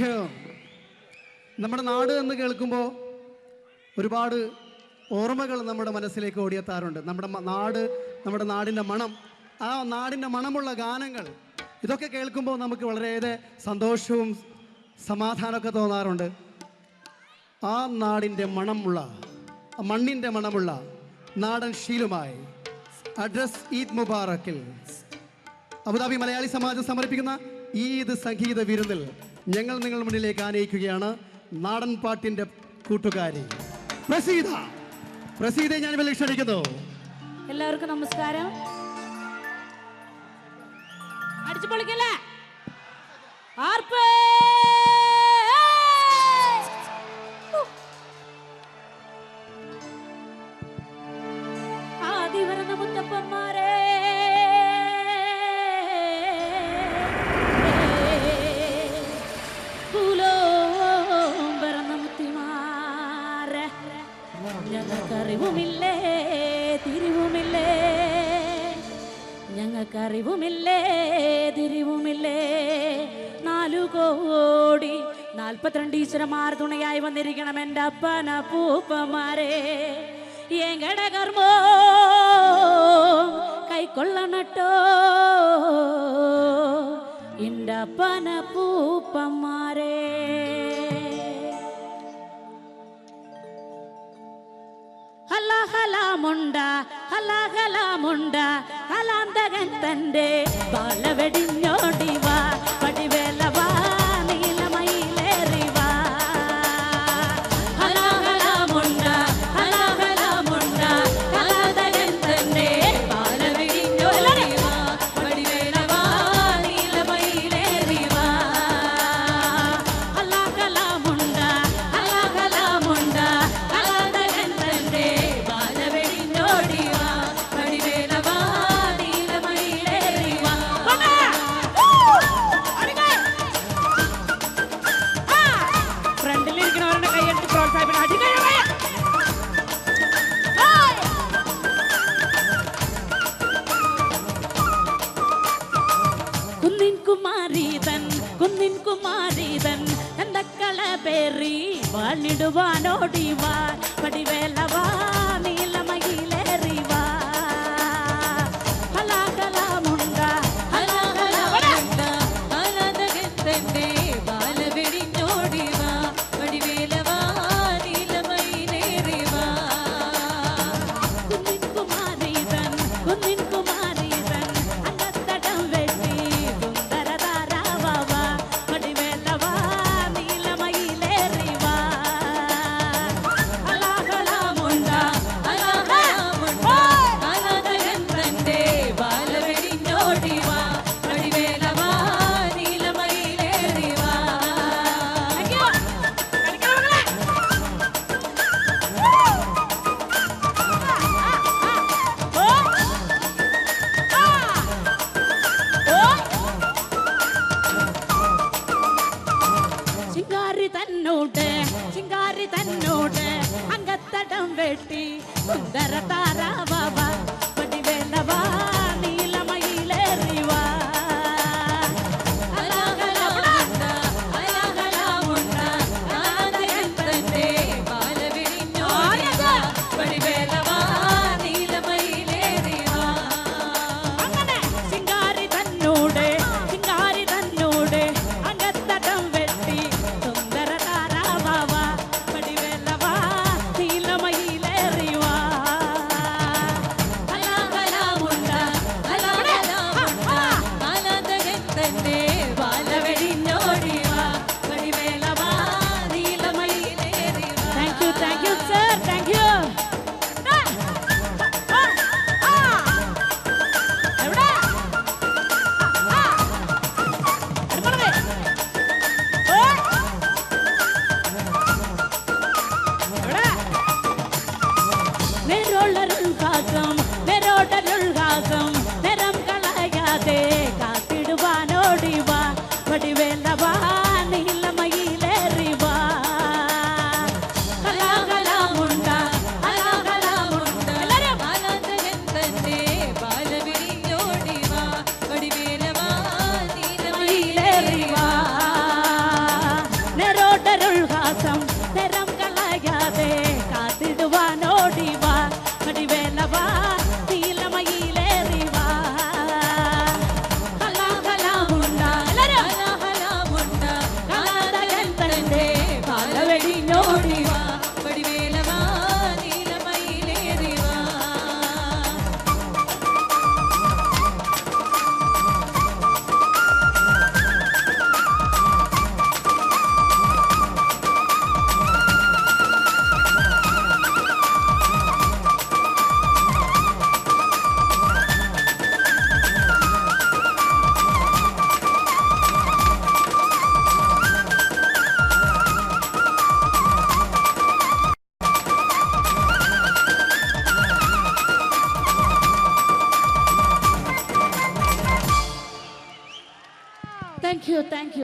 Thank you നമ്മുടെ നാട് എന്ന് കേൾക്കുമ്പോൾ ഒരുപാട് ഓർമ്മകൾ നമ്മുടെ മനസ്സിലേക്ക് ഓടിയെത്താറുണ്ട് നമ്മുടെ മ- നാട് നമ്മുടെ നാടിൻ്റെ മണം ആ നാടിൻ്റെ മണമുള്ള ഗാനങ്ങൾ ഇതൊക്കെ കേൾക്കുമ്പോൾ നമുക്ക് വളരെയേറെ സന്തോഷവും സമാധാനമൊക്കെ തോന്നാറുണ്ട് ആ നാടിൻ്റെ മണമുള്ള ആ മണ്ണിൻ്റെ മണമുള്ള നാടൻ ശീലുമായി അഡ്രസ് ഈദ് മുബാറക്കിൽ അബുദാബി മലയാളി സമാജം സമർപ്പിക്കുന്ന ഈദ് സംഗീത വിരുന്നിൽ ഞങ്ങൾ നിങ്ങളുടെ മുന്നിലേക്ക് ആനയിക്കുകയാണ് നാടൻ പാട്ടിന്റെ കൂട്ടുകാരി പ്രസീത പ്രസീതെ ഞാൻ ഇവരെ ക്ഷണിക്കുന്നു എല്ലാവർക്കും നമസ്കാരം അടിച്ചു പൊളിക്കല്ലേ ആർപ്പ് ആദിവരണ മുത്തപ്പന്മാരെ കുലോം പിറന്ന മുത്തിമാരെ ഞങ്ങൾക്കറിവുമില്ലേ തിരിവുമില്ലേ ഞങ്ങൾക്കറിവുമില്ലേ തിരിവുമില്ലേ നാലു കോടി നാൽപ്പത്തിരണ്ട് ഈശ്വരന്മാർ തുണയായി വന്നിരിക്കണം എൻ്റെ അപ്പന പൂപ്പമാരെ എങ്ങടെ കർമ്മോ കൈക്കൊള്ളണട്ടോ എൻ്റെ അപ്പന പൂപ്പന്മാരെ ഹല ഹലാമുണ്ട ഹല ഹലാമുണ്ട ഹലാന്തകൻ തന്റെ ബാലവെടിഞ്ഞോടി വാ പടിവേല വാ നീലമയിലേറി വാ ഹല ഹലാമുണ്ട ഹല ഹലാമുണ്ട ഹലാന്തകൻ തന്റെ ബാലവെടിഞ്ഞോടി വാ പടിവേല വാ നീലമയിലേറി വാ ഹല ഹലാമുണ്ട ഹല ഹലാമുണ്ട ഹലാന്തകൻ തന്റെ ബാലവെടിഞ്ഞോടി വാ പടിവേല വാ നീലമയിലേറി വാ ഫ്രണ്ടിലിരിക്കുന്നവരുടെ കൈയെടുത്ത് പ്രോത്സാഹിപ്പിക്കണം അടിക്കഴിയ കുന്നിൻ കുമാരീതൻ കുന്നിൻ കുമാരീതൻ എന്തക്കള പേറി വാണിടുവാനോടി വാ പടിവേല വാ നീലമയിലേറി വാ ഹലാകലാമുണ്ട ഹലാകലാമുണ്ട ഹലാതകത്തന്റെ ബാലവെടിഞ്ഞോടി വാ പടിവേല വാ നീലമയിലേറി വാ കുന്നിൻ കുമാരീതൻ കുന്നിൻ കുമാരീതൻ അങ്കത്തടം വെട്ടി സുന്ദരതാരാവാ പടിവേലവാ നീലമയിലേറി വാ ഹലാഹലാമുണ്ട ഹലാഹലാമുണ്ട ഹലാതകന്തന്റെ ബാലവെടിഞ്ഞോടി വാ പടിവേലവാ നീലമയിലേറി വാ ചിങ്കാരി തന്നോട്ട് ചിങ്കാരി തന്നോട്ട് അങ്കത്തടം വെട്ടി സുന്ദര താരാവാവ പടിവേലവാ നീലമയിലേറി വാ ഹലാഹലാമുണ്ട, ഹലാഹലാമുണ്ട, ഹലാതകന്തന്റെ ബാലവെടിഞ്ഞോടി വാ, പടിവേലവാ നീലമയിലേറി വാ. അങ്ങനെ ചിങ്കാരി തന്നോട് ചിങ്കാരി തന്നോട് അകത്തടം വെട്ടി സുന്ദര താരാവാവ പടിവേലവാ നീലമയിലേറി വാ എന്നോടി വാ വടിവേലവാ നീലമയിലേറി വാ Thank you, thank you.